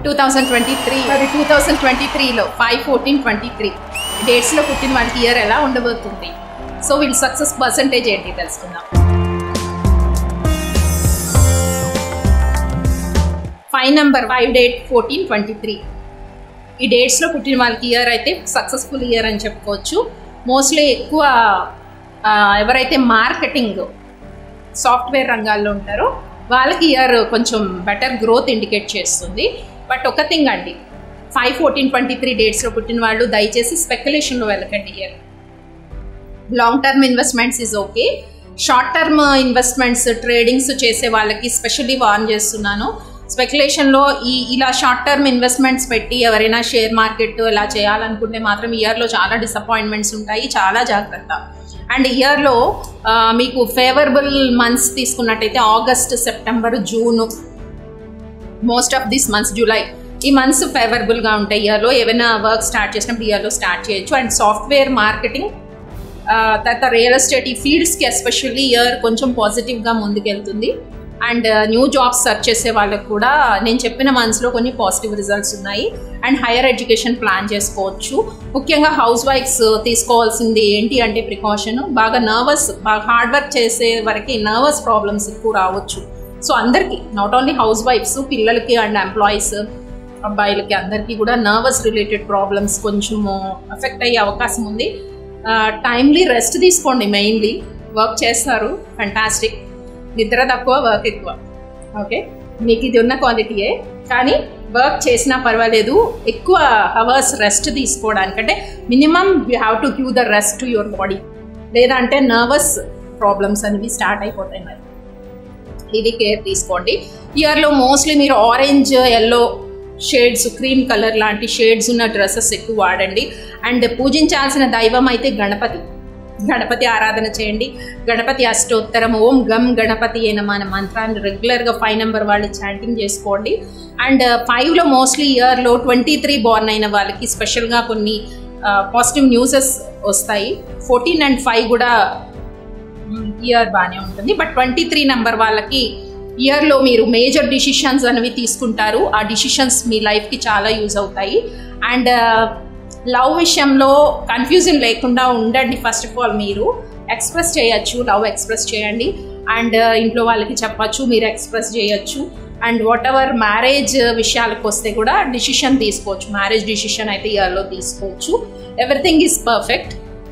two thousand twenty three మరి two thousand twenty త్రీలో five fourteen twenty three డేట్స్లో పుట్టిన వాళ్ళకి ఇయర్ ఎలా ఉండబోతుంది సో వీళ్ళ సక్సెస్ పర్సంటేజ్ ఏంటి తెలుసుకుందాం five number five date fourteen twenty three ఈ డేట్స్లో పుట్టిన వాళ్ళకి ఇయర్ అయితే సక్సెస్ఫుల్ ఇయర్ అని చెప్పుకోవచ్చు మోస్ట్లీ ఎక్కువ ఆ, ఎవరైతే మార్కెటింగ్ సాఫ్ట్వేర్ రంగాల్లో ఉంటారో వాళ్ళకి ఇయర్ కొంచెం బెటర్ గ్రోత్ ఇండికేట్ చేస్తుంది బట్ ఒక థింగ్ అండి ఫైవ్ ఫోర్టీన్ ట్వంటీ త్రీ డేట్స్లో పుట్టిన వాళ్ళు దయచేసి స్పెక్యులేషన్లో వెళ్ళకండి year long term investments is okay short term investments tradings చేసే వాళ్ళకి స్పెషల్లీ వార్న్ చేస్తున్నాను స్పెక్యులేషన్లో ఈ ఇలా షార్ట్ టర్మ్ ఇన్వెస్ట్మెంట్స్ పెట్టి ఎవరైనా షేర్ మార్కెట్ ఇలా చేయాలనుకుంటే మాత్రం ఇయర్లో చాలా డిసప్పాయింట్మెంట్స్ ఉంటాయి చాలా జాగ్రత్త అండ్ ఇయర్లో మీకు ఫేవరబుల్ మంత్స్ తీసుకున్నట్టయితే August September June most of this months July ఈ మంత్స్ ఫేవరబుల్గా ఉంటాయి ఇయర్లో ఏమైనా వర్క్ స్టార్ట్ చేసినప్పుడు ఇయర్లో స్టార్ట్ చేయొచ్చు అండ్ సాఫ్ట్వేర్ మార్కెటింగ్ తర్వాత రియల్ ఎస్టేట్ ఈ ఫీల్డ్స్కి ఎస్పెషల్లీ ఇయర్ కొంచెం పాజిటివ్గా ముందుకెళ్తుంది అండ్ న్యూ జాబ్స్ సెర్చ్ చేసే వాళ్ళకి కూడా నేను చెప్పిన మంత్స్లో కొన్ని పాజిటివ్ రిజల్ట్స్ ఉన్నాయి అండ్ హైయర్ ఎడ్యుకేషన్ ప్లాన్ చేసుకోవచ్చు ముఖ్యంగా హౌస్ వైఫ్స్ తీసుకోవాల్సింది ఏంటి అంటే ప్రికాషన్ బాగా నర్వస్ బాగా హార్డ్ వర్క్ చేసే వరకు నర్వస్ ప్రాబ్లమ్స్ ఎక్కువ రావచ్చు సో అందరికీ నాట్ ఓన్లీ హౌస్ వైఫ్స్ పిల్లలకి అండ్ ఎంప్లాయీస్ అబ్బాయిలకి అందరికీ కూడా నర్వస్ రిలేటెడ్ ప్రాబ్లమ్స్ కొంచెము ఎఫెక్ట్ అయ్యే అవకాశం ఉంది టైమ్లీ రెస్ట్ తీసుకోండి మెయిన్లీ వర్క్ చేస్తారు ఫంటాస్టిక్ నిద్ర తక్కువ వర్క్ ఎక్కువ ఓకే మీకు ఇది ఉన్న క్వాలిటీయే కానీ వర్క్ చేసినా పర్వాలేదు ఎక్కువ అవర్స్ రెస్ట్ తీసుకోవడానికి అంటే minimum you have to give the rest to your body లేదంటే నర్వస్ ప్రాబ్లమ్స్ అనేవి స్టార్ట్ అయిపోతాయి మరి ఇది కేర్ తీసుకోండి ఇయర్లో మోస్ట్లీ మీరు orange yellow shades cream colour లాంటి షేడ్స్ ఉన్న డ్రెస్సెస్ ఎక్కువ వాడండి అండ్ పూజించాల్సిన దైవం అయితే గణపతి గణపతి ఆరాధన చేయండి గణపతి అష్టోత్తరం ఓం గమ్ గణపతి అయిన మన మంత్రాన్ని రెగ్యులర్గా ఫైవ్ నెంబర్ వాళ్ళు చాంటింగ్ చేసుకోండి అండ్ ఫైవ్లో మోస్ట్లీ ఇయర్లో ట్వంటీ త్రీ బార్న్ అయిన వాళ్ళకి స్పెషల్గా కొన్ని పాజిటివ్ న్యూసెస్ వస్తాయి ఫోర్టీన్ అండ్ ఫైవ్ కూడా ఇయర్ బాగానే ఉంటుంది బట్ ట్వంటీ త్రీ నెంబర్ వాళ్ళకి ఇయర్లో మీరు మేజర్ డిసిషన్స్ అనేవి తీసుకుంటారు ఆ డిసిషన్స్ మీ లైఫ్కి చాలా యూజ్ అవుతాయి అండ్ లవ్ విషయంలో కన్ఫ్యూజన్ లేకుండా ఉండండి ఫస్ట్ ఆఫ్ ఆల్ మీరు ఎక్స్ప్రెస్ చేయొచ్చు లవ్ ఎక్స్ప్రెస్ చేయండి అండ్ ఇంట్లో వాళ్ళకి చెప్పచ్చు మీరు ఎక్స్ప్రెస్ చేయొచ్చు అండ్ వాట్ ఎవర్ మ్యారేజ్ విషయాలకు వస్తే కూడా డిసిషన్ తీసుకోవచ్చు మ్యారేజ్ డిసిషన్ అయితే ఇయర్లో తీసుకోవచ్చు ఎవ్రీథింగ్ ఈజ్ పర్ఫెక్ట్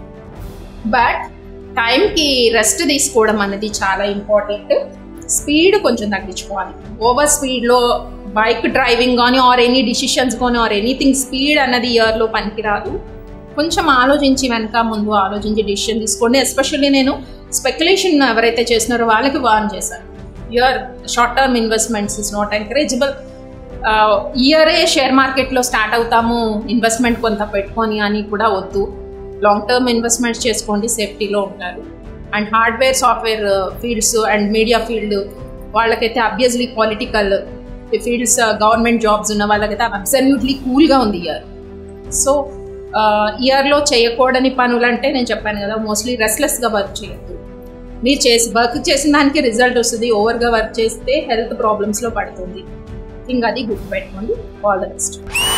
బట్ టైంకి రెస్ట్ తీసుకోవడం అనేది చాలా ఇంపార్టెంట్ స్పీడ్ కొంచెం తగ్గించుకోవాలి ఓవర్ స్పీడ్లో బైక్ డ్రైవింగ్ కానీ ఆర్ ఎనీ డిసిషన్స్ కానీ ఆర్ ఎనీథింగ్ స్పీడ్ అన్నది ఇయర్లో పనికిరాదు కొంచెం ఆలోచించి వెనక ముందు ఆలోచించి డిసిషన్ తీసుకోండి ఎస్పెషల్లీ నేను స్పెక్యులేషన్ ఎవరైతే చేస్తున్నారో వాళ్ళకి వార్న్ చేశాను year short term investments is not encourageable ఇయరే షేర్ మార్కెట్లో స్టార్ట్ అవుతాము ఇన్వెస్ట్మెంట్ కొంత పెట్టుకొని అని కూడా వద్దు లాంగ్ టర్మ్ ఇన్వెస్ట్మెంట్స్ చేసుకోండి సేఫ్టీలో ఉంటారు and hardware software fields and media field వాళ్ళకైతే obviously political fields government jobs ఉన్న వాళ్ళకైతే అబ్సల్యూట్లీ కూల్గా ఉంది ఇయర్ సో ఇయర్లో చేయకూడని పనులు అంటే నేను చెప్పాను కదా మోస్ట్లీ రెస్లెస్గా వర్క్ చేయొద్దు మీరు చేసి వర్క్ చేసిన దానికి రిజల్ట్ వస్తుంది ఓవర్గా వర్క్ చేస్తే హెల్త్ ప్రాబ్లమ్స్లో పడుతుంది ఇంకా అది గుర్తుపెట్టుకోండి ఆల్ ద బెస్ట్